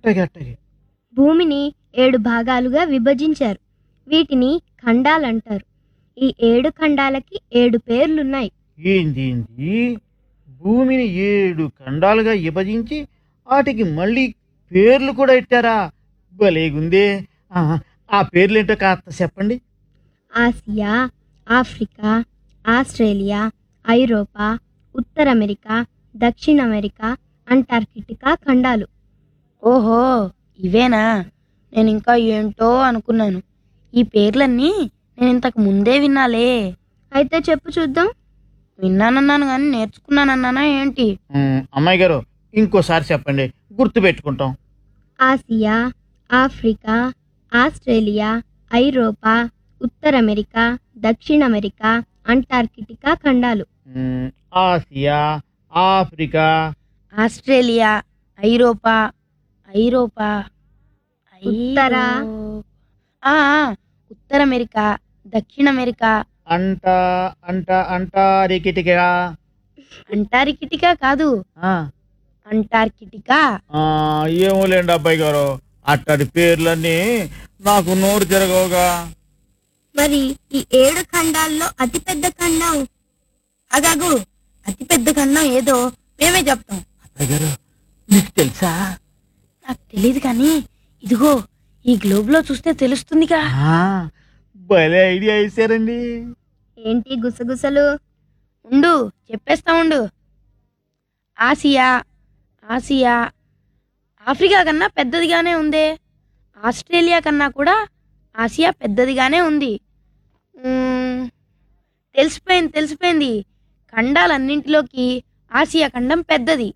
అట్టగే అట్టగే భూమిని ఏడు భాగాలుగా విభజించారు వీటిని ఖండాలంటారు ఈ ఏడు ఖండాలకి ఏడు పేర్లున్నాయి ఏంది ఏంది భూమిని ఏడు ఖండాలుగా విభజించి వాటికి మళ్ళీ పేర్లు కూడా పెట్టారా భలేగుందే ఆ, ఆ పేర్లేంటో కాస్త చెప్పండి ఆసియా ఆఫ్రికా ఆస్ట్రేలియా ఐరోపా ఉత్తర అమెరికా దక్షిణ అమెరికా అంటార్కిటికా ఖండాలు ఓహో ఇవేనా నేను ఇంకా ఏంటో అనుకున్నాను ఈ పేర్లన్నీ నేను ఇంతకు ముందే విన్నాలే అయితే చెప్పు చూద్దాం విన్నానన్నాను కానీ నేర్చుకున్నానన్నానా ఏంటి ఉమ్, అమ్మాయి గారు ఇంకోసారి చెప్పండి గుర్తు పెట్టుకుంటాం ఆసియా ఆఫ్రికా ఆస్ట్రేలియా ఐరోపా ఉత్తర అమెరికా దక్షిణ అమెరికా అంటార్కిటికా ఖండాలు ఉమ్, ఆసియా ఆఫ్రికా ఆస్ట్రేలియా ఐరోపా ఐరోపా ఉత్తర. ఐరో- ఆ, ఆ, ఉత్తర అమెరికా దక్షిణ అమెరికా అంట అంట అంటారికిటిగా అంటార్కిటికా కాదు ఆ, అంటార్కిటికా ఆ, ఏమోలేండి అబ్బాయి గారు అట్టడి పేర్లన్నీ నాకు నోరు తిరగవుగా మరి ఈ ఏడు ఖండాల్లో అతిపెద్ద ఖండం అగాగు అతిపెద్ద ఖండం ఏదో మేమే చెప్తాం అబ్బాయి గారు మీకు తెలుసా నాకు తెలియదు కానీ ఇదిగో ఈ గ్లోబ్ లో చూస్తే తెలుస్తుందిగా ఆ, భలే ఐడియా వేసారండి ఏంటి గుసగుసలు ఉండు చెప్పేస్తా ఉండు ఆసియా ఆసియా ఆఫ్రికా కన్నా పెద్దదిగానే ఉందే ఆస్ట్రేలియా కన్నా కూడా ఆసియా పెద్దదిగానే ఉంది మ్మ్, తెలిసిపోయింది తెలిసిపోయింది ఖండాలన్నింటిలోకి ఆసియా ఖండం పెద్దది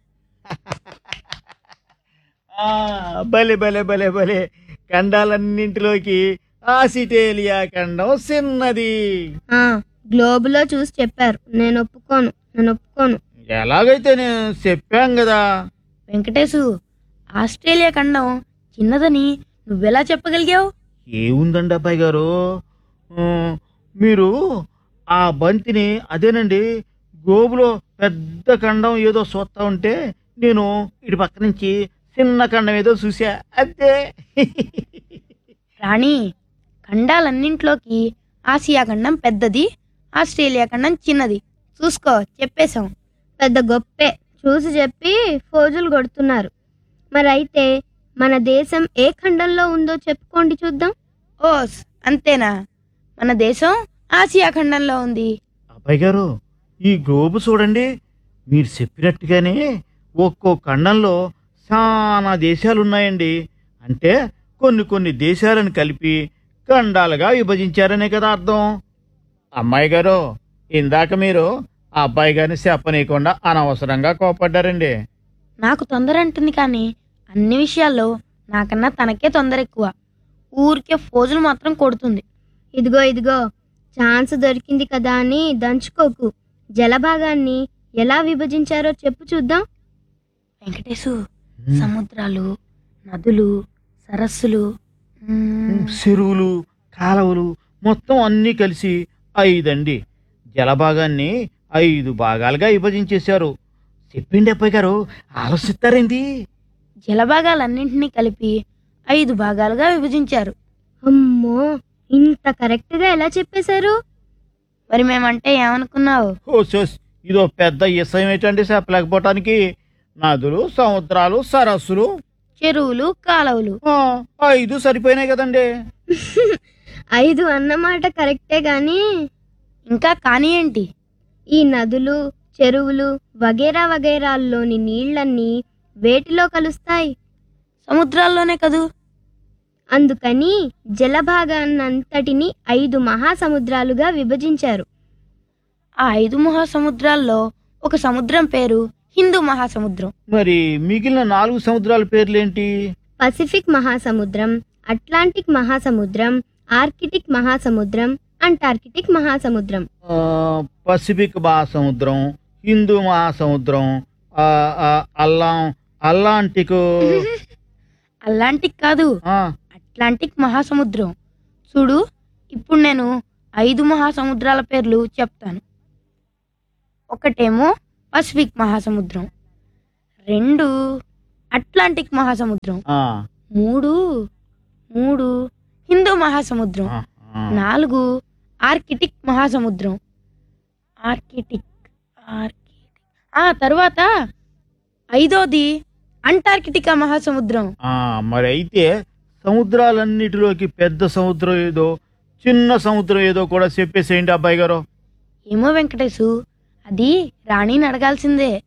ఆ, భలే భలే భలే భలే ఖండాలన్నింటిలోకి ఆసిటేలియా ఖండం చిన్నది ఆ గ్లోబులో చూసి చెప్పారు నేను ఒప్పుకోను నేను ఒప్పుకోను ఎలాగైతే నేను చెప్పాం కదా వెంకటేశు ఆస్ట్రేలియా ఖండం చిన్నదని నువ్వెలా చెప్పగలిగావు ఏముందండి అబ్బాయి గారు ఆ, మీరు ఆ బంతిని అదేనండి గోబులో పెద్ద ఖండం ఏదో చూస్తా ఉంటే నేను ఇటు పక్క నుంచి చిన్న ఖండం ఏదో చూసా అంతే రాణి ఖండాలన్నింటిలోకి ఆసియా ఖండం పెద్దది ఆస్ట్రేలియా ఖండం చిన్నది చూసుకో చెప్పేశాం పెద్ద గొప్పే చూసి చెప్పి ఫోజులు కొడుతున్నారు మరి అయితే మన దేశం ఏ ఖండంలో ఉందో చెప్పుకోండి చూద్దాం ఓస్ అంతేనా మన దేశం ఆసియా ఖండంలో ఉంది అబ్బాయి గారు ఈ గ్లోబు చూడండి మీరు చెప్పినట్టుగానే ఒక్కో ఖండంలో చాలా దేశాలు ఉన్నాయండి అంటే కొన్ని కొన్ని దేశాలను కలిపి ఖండాలుగా విభజించారనే కదా అర్థం అమ్మాయి గారు ఇందాక మీరు ఆ అబ్బాయి గారిని చెప్పనీయకుండా అనవసరంగా కోపడ్డారండి నాకు తొందర అంటుంది కానీ అన్ని విషయాల్లో నాకన్నా తనకే తొందర ఎక్కువ ఊరికే ఫోజులు మాత్రం కొడుతుంది ఇదిగో ఇదిగో ఛాన్స్ దొరికింది కదా అని దంచుకోకు జలభాగాన్ని ఎలా విభజించారో చెప్పు చూద్దాం వెంకటేశు సముద్రాలు నదులు సరస్సులు మ్మ్, చెరువులు కాలువలు మొత్తం అన్నీ కలిసి ఐదండి జలభాగాన్ని ఐదు భాగాలుగా విభజించేశారు చెప్పిండి అబ్బాయి గారు ఆలోచిస్తారేంటి జలభాగాలన్నింటినీ కలిపి ఐదు భాగాలుగా విభజించారు అమ్మో ఇంత కరెక్ట్గా ఎలా చెప్పేశారు మరి మేమంటే ఏమనుకున్నావు ఓ సోస్ ఇదో పెద్ద ఇసయం ఏంటండి చెప్పలేకపోవటానికి నదులు సముద్రాలు సరస్సులు చెరువులు కాలువలు ఆ, ఐదు సరిపోయినాయి కదండి ఐదు అన్నమాట కరెక్టే గాని ఇంకా కానీ ఏంటి ఈ నదులు చెరువులు వగేరా వగేరాల్లోని నీళ్లన్నీ వేటిలో కలుస్తాయి సముద్రాల్లోనే కదూ అందుకని జలభాగాన్నంతటిని ఐదు మహాసముద్రాలుగా విభజించారు ఆ ఐదు మహాసముద్రాల్లో ఒక సముద్రం పేరు హిందూ మహాసముద్రం మరి మిగిలిన నాలుగు సముద్రాల పేర్లేంటి పసిఫిక్ మహాసముద్రం అట్లాంటిక్ మహాసముద్రం ఆర్కిటిక్ మహాసముద్రం అంటార్కిటిక్ మహాసముద్రం ఆ, పసిఫిక్ మహాసముద్రం హిందూ మహాసముద్రం ఆ, ఆ, అల్లాం అల్లాంటిక్ అట్లాంటిక్ కాదు ఆ, అట్లాంటిక్ మహాసముద్రం చూడు ఇప్పుడు నేను ఐదు మహాసముద్రాల పేర్లు చెప్తాను ఒకటేమో పసిఫిక్ మహాసముద్రం రెండు అట్లాంటిక్ మహాసముద్రం ఆ, మూడు మూడు హిందూ మహాసముద్రం ఆ, ఆ. నాలుగు ఆర్కిటిక్ మహాసముద్రం ఆర్కిటిక్ ఆర్కిటిక్ ఆ తర్వాత ఐదోది అంటార్కిటికా మహాసముద్రం ఆ, మరి అయితే సముద్రాలన్నిటిలోకి పెద్ద సముద్రం ఏదో చిన్న సముద్రం ఏదో కూడా చెప్పేసేయండి అబ్బాయి గారు ఏమో వెంకటేశు అది రాణిని అడగాల్సిందే